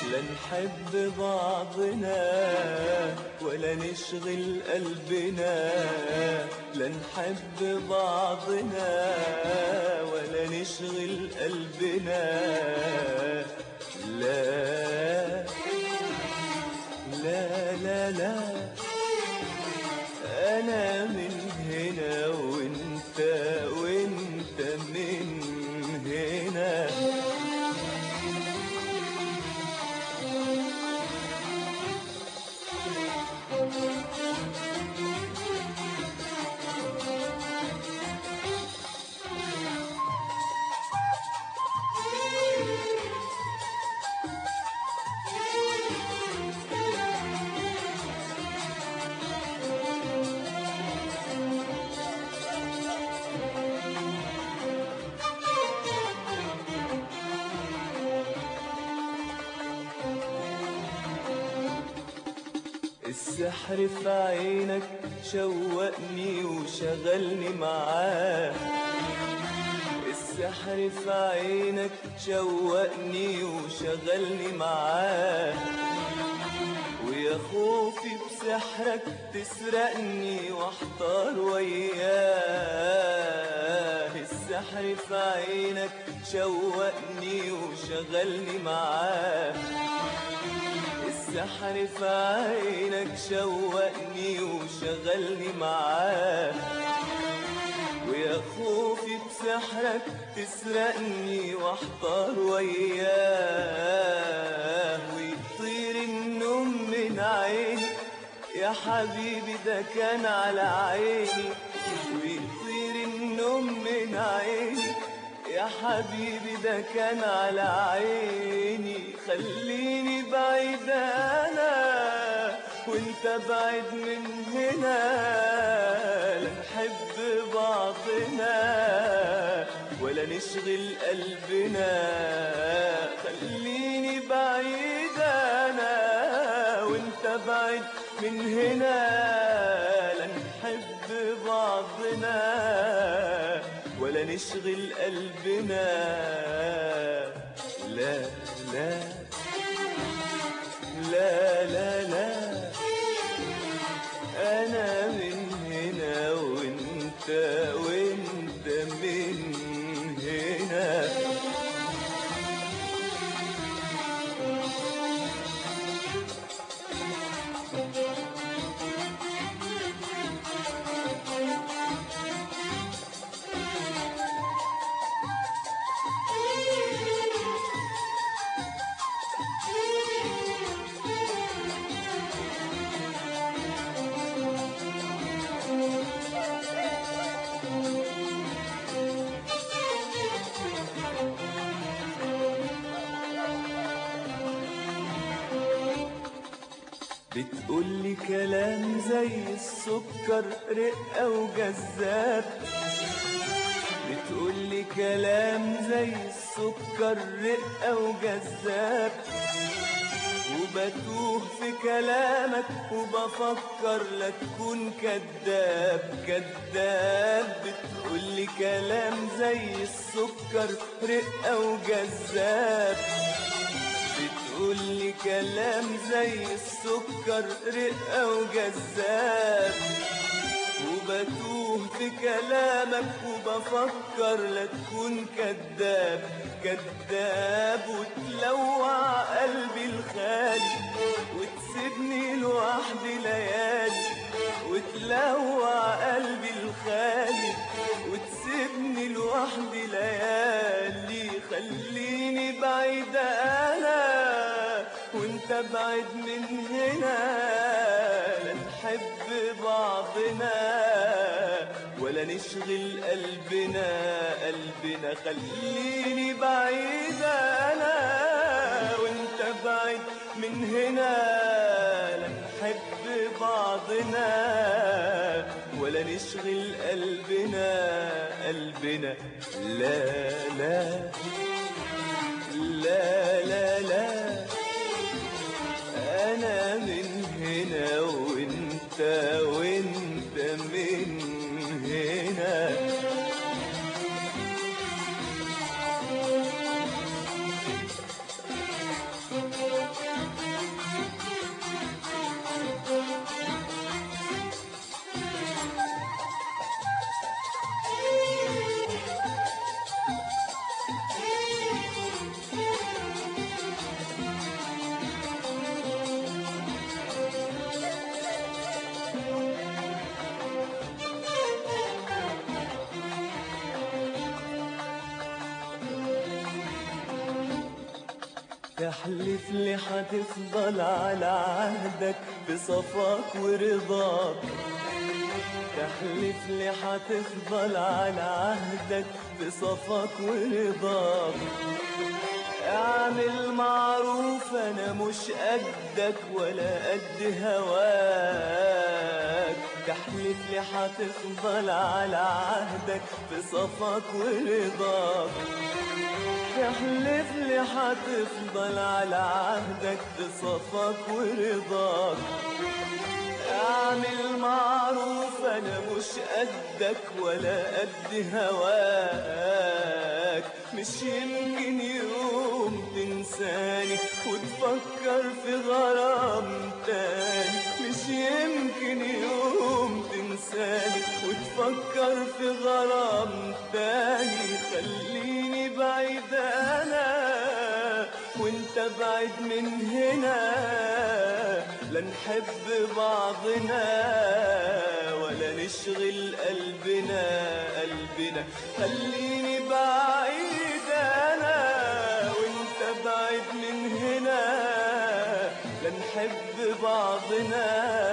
لا نحب بعضنا ولا نشغل قلبنا لا نحب بعضنا ولا نشغل قلبنا لا لا لا لا أنا من هنا وانت وانت من هنا السحر في عينك شوقني وشغلني معاه السحر في عينك شوقني وشغلني معاه ويا خوفي بسحرك تسرقني واحتار وياه السحر في عينك شوقني وشغلني معاه السحر في عينك شوقني وشغلني معاه ويا خوفي بسحرك تسرقني واحتار وياه ويطير النوم من عيني يا حبيبي ده كان على عيني ويطير النوم من عيني يا حبيبي ده كان على عيني خليني بعيد انا وانت بعيد من هنا لا نحب بعضنا ولا نشغل قلبنا خليني بعيد انا وانت بعيد من هنا لا نحب بعضنا ولا نشغل قلبنا لا لا لا لا لا أنا من هنا وانت وانت من هنا بتقولي كلام زي السكر رقة وجذاب بتقولي كلام زي السكر رقة وجذاب وبتوه في كلامك وبفكر لا تكون كذاب كذاب بتقولي كلام زي السكر رقة وجذاب بتقولي كلام زي السكر رقة وجذاب وبتوه في كلامك وبفكر لا تكون كذاب كذاب وتلوع قلبي الخالي وتسيبني لوحدي ليالي وتلوع قلبي الخالي وتسيبني لوحدي ليالي خليني بعيد انا وانت بعيد من هنا لا نحب بعضنا ولا نشغل قلبنا قلبنا خليني بعيد انا وانت بعيد من هنا لا نحب بعضنا ولا نشغل قلبنا قلبنا لا لا لا لا لا انا من هنا وانت وانت من هنا تحلف لي هتفضل على عهدك بصفاك ورضاك تحلف لي هتفضل على عهدك بصفاك ورضاك اعمل معروف انا مش قدك ولا قد هواك تحلف لي هتفضل على عهدك بصفاك ورضاك تحلف لي هتفضل على عهدك بصفاك ورضاك اعمل معروف انا مش قدك ولا قد هواك مش يمكن يوم تنساني وتفكر في غرام تاني مش يمكن يوم تنساني وتفكر في غرام تاني خليني بعيد انا وانت بعيد من هنا لا نحب بعضنا ولا نشغل قلبنا قلبنا خليني بعيد انا وانت بعيد من هنا لا نحب بعضنا